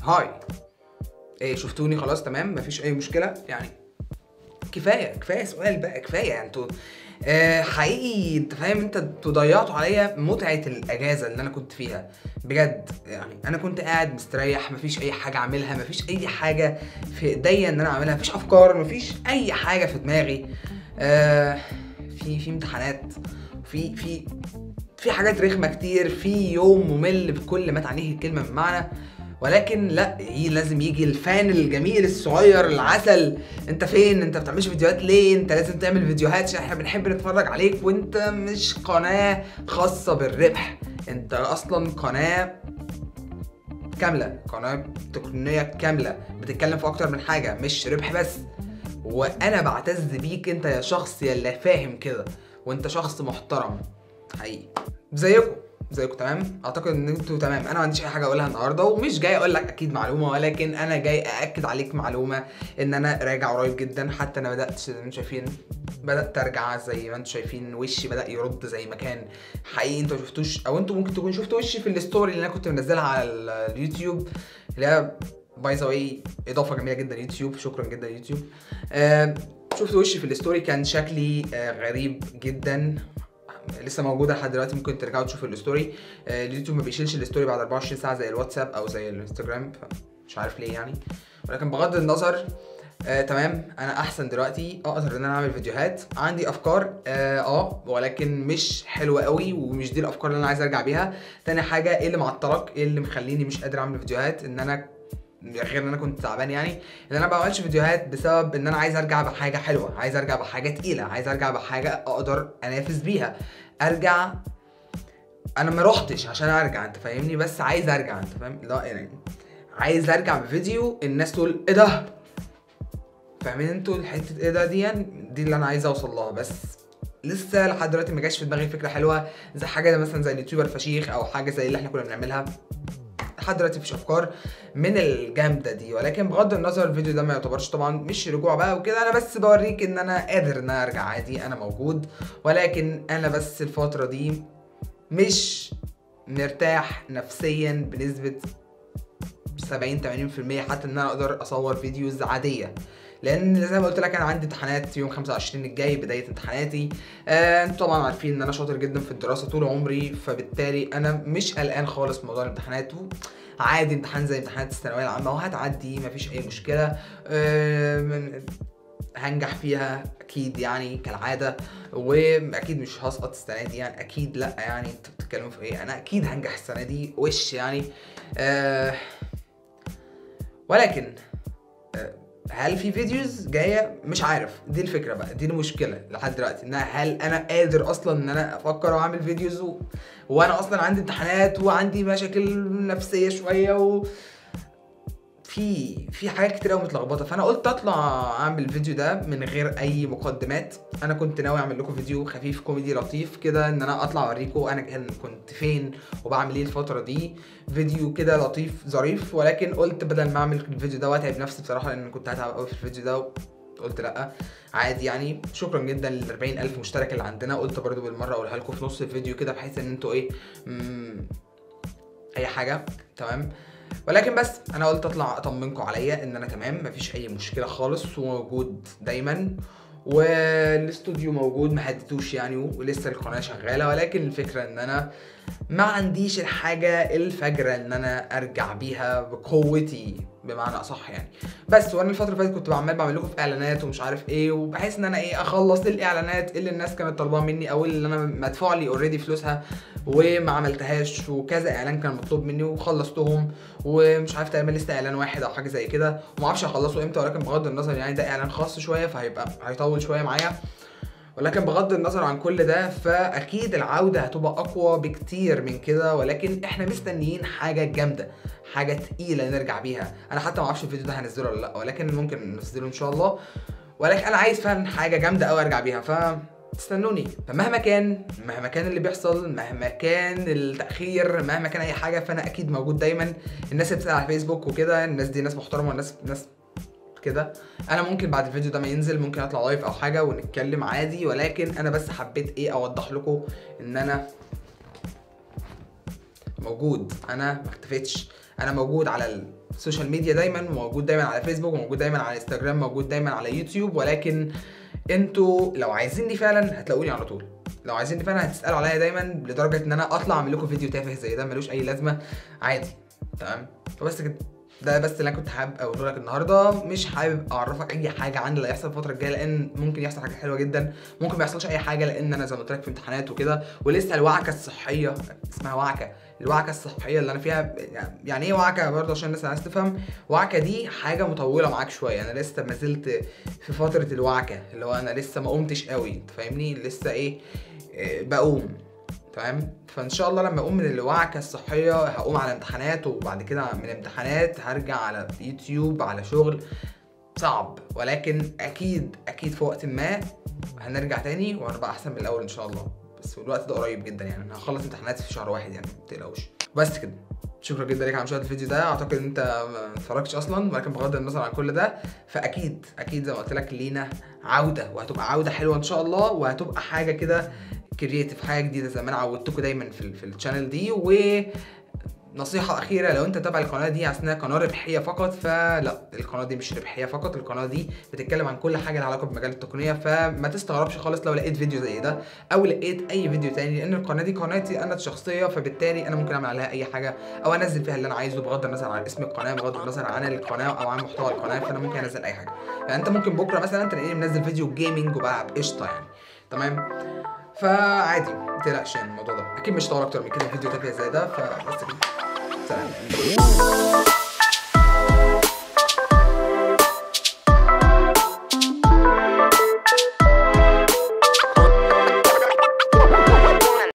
هاي ايه شفتوني خلاص تمام مفيش اي مشكله يعني كفايه كفايه سؤال بقى كفايه يعني انتوا آه حقيقي انت فاهم انت انتوا ضيعتوا عليا متعه الاجازه اللي انا كنت فيها بجد يعني انا كنت قاعد مستريح مفيش اي حاجه اعملها مفيش اي حاجه في ايديا ان انا اعملها مفيش افكار مفيش اي حاجه في دماغي آه في في امتحانات في في في حاجات رخمه كتير في يوم ممل بكل ما تعنيه الكلمه بمعنى ولكن لا ي- لازم يجي الفان الجميل الصغير العسل انت فين انت بتعملش فيديوهات ليه انت لازم تعمل فيديوهات عشان احنا بنحب نتفرج عليك وانت مش قناه خاصه بالربح انت اصلا قناه كامله قناه تقنيه كامله بتتكلم في اكتر من حاجه مش ربح بس وانا بعتز بيك انت يا شخص يلا فاهم كده وانت شخص محترم حقيقي زيكم زيكم تمام اعتقد ان انتوا تمام انا ما عنديش اي حاجه اقولها النهارده ومش جاي اقول لك اكيد معلومه ولكن انا جاي ااكد عليك معلومه ان انا راجع قريب جدا حتى انا بدات زي ما انتم شايفين بدات ارجع زي ما انتم شايفين وشي بدا يرد زي ما كان حقيقي انتوا ما شفتوش او انتوا ممكن تكونوا شفتوا وشي في الستوري اللي انا كنت منزلها على ال- اليوتيوب اللي هي باي ذا واي اضافه جميله جدا يوتيوب شكرا جدا يوتيوب آه شفت وشي في الستوري كان شكلي آه غريب جدا لسه موجوده لحد دلوقتي ممكن ترجعوا تشوفوا الستوري آه اليوتيوب ما بيشيلش الستوري بعد 24 ساعه زي الواتساب او زي الانستجرام مش عارف ليه يعني ولكن بغض النظر آه تمام انا احسن دلوقتي اقدر ان انا اعمل فيديوهات عندي افكار اه, آه ولكن مش حلوه قوي ومش دي الافكار اللي انا عايز ارجع بيها تاني حاجه ايه اللي معطلك ايه اللي مخليني مش قادر اعمل فيديوهات ان انا غير ان انا كنت تعبان يعني ان انا ما بعملش فيديوهات بسبب ان انا عايز ارجع بحاجه حلوه عايز ارجع بحاجه تقيله عايز ارجع بحاجه اقدر انافس بيها ارجع انا ما رحتش عشان ارجع انت فاهمني بس عايز ارجع انت فاهم لا يعني عايز ارجع بفيديو الناس تقول ايه ده فاهمين انتوا الحته ايه ده دي دي اللي انا عايز اوصل لها بس لسه لحد دلوقتي ما جاش في دماغي فكره حلوه زي حاجه مثلا زي اليوتيوبر فشيخ او حاجه زي اللي احنا كنا بنعملها لحد دلوقتي مفيش افكار من الجامده دي ولكن بغض النظر الفيديو ده ما يعتبرش طبعا مش رجوع بقى وكده انا بس بوريك ان انا قادر ان انا ارجع عادي انا موجود ولكن انا بس الفتره دي مش مرتاح نفسيا بنسبه 70 80% حتى ان انا اقدر اصور فيديوز عاديه لان زي ما قلت لك انا عندي امتحانات يوم 25 الجاي بدايه امتحاناتي آه، انتوا طبعا عارفين ان انا شاطر جدا في الدراسه طول عمري فبالتالي انا مش قلقان خالص من موضوع الامتحانات عادي امتحان زي امتحانات الثانويه العامه وهتعدي مفيش اي مشكله آه، من- هنجح فيها اكيد يعني كالعاده واكيد مش هسقط السنه دي يعني اكيد لا يعني انتوا بتتكلموا في ايه انا اكيد هنجح السنه دي وش يعني آه ولكن آه، هل في فيديوز جايه مش عارف دي الفكره بقى دي المشكله لحد دلوقتي ان هل انا قادر اصلا ان انا افكر واعمل فيديوز و... وانا اصلا عندي امتحانات وعندي مشاكل نفسيه شويه و... في في حاجات كتير قوي متلخبطه فانا قلت اطلع اعمل الفيديو ده من غير اي مقدمات انا كنت ناوي اعمل لكم فيديو خفيف كوميدي لطيف كده ان انا اطلع اوريكم انا كان كنت فين وبعمل ايه الفتره دي فيديو كده لطيف ظريف ولكن قلت بدل ما اعمل الفيديو ده واتعب نفسي بصراحه لان كنت هتعب قوي في الفيديو ده قلت لا عادي يعني شكرا جدا لل 40000 مشترك اللي عندنا قلت برضو بالمره اقولها لكم في نص الفيديو كده بحيث ان انتوا ايه مم، اي حاجه تمام ولكن بس انا قلت اطلع اطمنكم عليا ان انا تمام مفيش اي مشكله خالص وموجود دايما والاستوديو موجود ما هديتوش يعني ولسه القناه شغاله ولكن الفكره ان انا ما عنديش الحاجه الفجره ان انا ارجع بيها بقوتي بمعنى اصح يعني بس وانا الفتره اللي فاتت كنت عمال بعمل لكم في اعلانات ومش عارف ايه وبحيث ان انا ايه اخلص الاعلانات اللي الناس كانت طالباها مني او اللي انا مدفوع لي اوريدي فلوسها وما عملتهاش وكذا اعلان كان مطلوب مني وخلصتهم ومش عارف تقريبا لسه اعلان واحد او حاجه زي كده وما اعرفش اخلصه امتى ولكن بغض النظر يعني ده اعلان خاص شويه فهيبقى هيطول شويه معايا ولكن بغض النظر عن كل ده فاكيد العوده هتبقى اقوى بكتير من كده ولكن احنا مستنيين حاجه جامده حاجه تقيله نرجع بيها انا حتى ما اعرفش الفيديو ده هنزله ولا لا ولكن ممكن ننزله ان شاء الله ولكن انا عايز فعلا حاجه جامده قوي ارجع بيها ف استنوني فمهما كان مهما كان اللي بيحصل مهما كان التاخير مهما كان اي حاجه فانا اكيد موجود دايما الناس اللي بتسال على فيسبوك وكده الناس دي ناس محترمه والناس ناس كده انا ممكن بعد الفيديو ده ما ينزل ممكن اطلع لايف او حاجه ونتكلم عادي ولكن انا بس حبيت ايه اوضح لكم ان انا موجود انا ما اختفيتش انا موجود على السوشيال ميديا دايما موجود دايما على فيسبوك وموجود دايما على انستجرام موجود دايما على يوتيوب ولكن انتوا لو عايزيني فعلا هتلاقوني على طول لو عايزيني فعلا هتسالوا عليا دايما لدرجه ان انا اطلع اعمل لكم فيديو تافه زي ده ملوش اي لازمه عادي تمام فبس كده ده بس اللي انا كنت حابب اقوله لك النهارده مش حابب اعرفك اي حاجه عن اللي هيحصل الفتره الجايه لان ممكن يحصل حاجه حلوه جدا ممكن ما يحصلش اي حاجه لان انا زي ما قلت لك في امتحانات وكده ولسه الوعكه الصحيه اسمها وعكه الوعكه الصحيه اللي انا فيها يعني ايه وعكه برضه عشان الناس عايز تفهم وعكه دي حاجه مطوله معاك شويه انا لسه ما زلت في فتره الوعكه اللي هو انا لسه ما قمتش قوي انت فاهمني لسه ايه إيه، بقوم تمام فان شاء الله لما اقوم من الوعكه الصحيه هقوم على امتحانات وبعد كده من امتحانات هرجع على يوتيوب على شغل صعب ولكن اكيد اكيد في وقت ما هنرجع تاني وهنبقى احسن من الاول ان شاء الله بس الوقت ده قريب جدا يعني انا هخلص امتحانات في شهر واحد يعني ما تقلقوش بس كده شكرا جدا ليك على مشاهده الفيديو ده اعتقد ان انت ما اتفرجتش اصلا ولكن بغض النظر عن كل ده فاكيد اكيد زي ما قلت لك لينا عوده وهتبقى عوده حلوه ان شاء الله وهتبقى حاجه كده كرييتيف حاجه جديده زي ما انا عودتكم دايما في, ال- في الشانل دي و نصيحة أخيرة لو أنت تابع القناة دي على إنها قناة ربحية فقط فلا القناة دي مش ربحية فقط القناة دي بتتكلم عن كل حاجة لها علاقة بمجال التقنية فما تستغربش خالص لو لقيت فيديو زي ده أو لقيت أي فيديو تاني لأن القناة دي قناتي أنا الشخصية فبالتالي أنا ممكن أعمل عليها أي حاجة أو أنزل فيها اللي أنا عايزه بغض النظر عن اسم القناة بغض النظر عن القناة أو عن محتوى القناة فأنا ممكن أنزل أي حاجة يعني أنت ممكن بكرة مثلا تلاقيني منزل فيديو جيمنج وبلعب قشطة يعني تمام فعادي ما تقلقش يعني الموضوع ده اكيد مش هطول اكتر من كده فيديو تافه زي ده فبس كده سلام